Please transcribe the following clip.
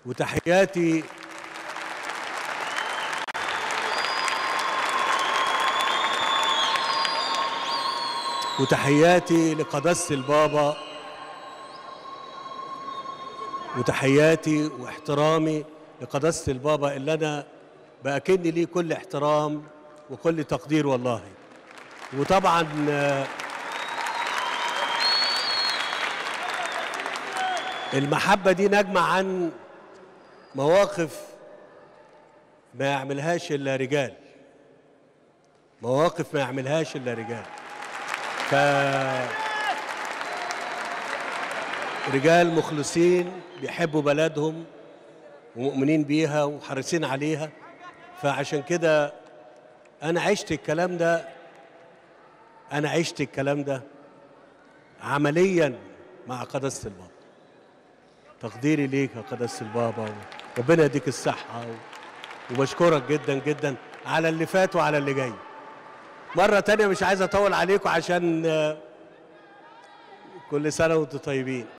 وتحياتي وتحياتي لقداسة البابا وتحياتي واحترامي لقداسة البابا اللي أنا بأكن ليه كل احترام وكل تقدير والله وطبعا آه، المحبة دي نجمة عن مواقف ما يعملهاش إلا رجال مواقف ما يعملهاش إلا رجال ف رجال مخلصين بيحبوا بلدهم ومؤمنين بيها وحريصين عليها فعشان كده انا عشت الكلام ده انا عشت الكلام ده عمليا مع قداسه البابا تقديري ليك يا قداسه البابا ربنا يديك الصحه و- وبشكرك جدا جدا على اللي فات وعلى اللي جاي مرة تانية مش عايز أطول عليكم عشان آه، كل سنة وأنتم طيبين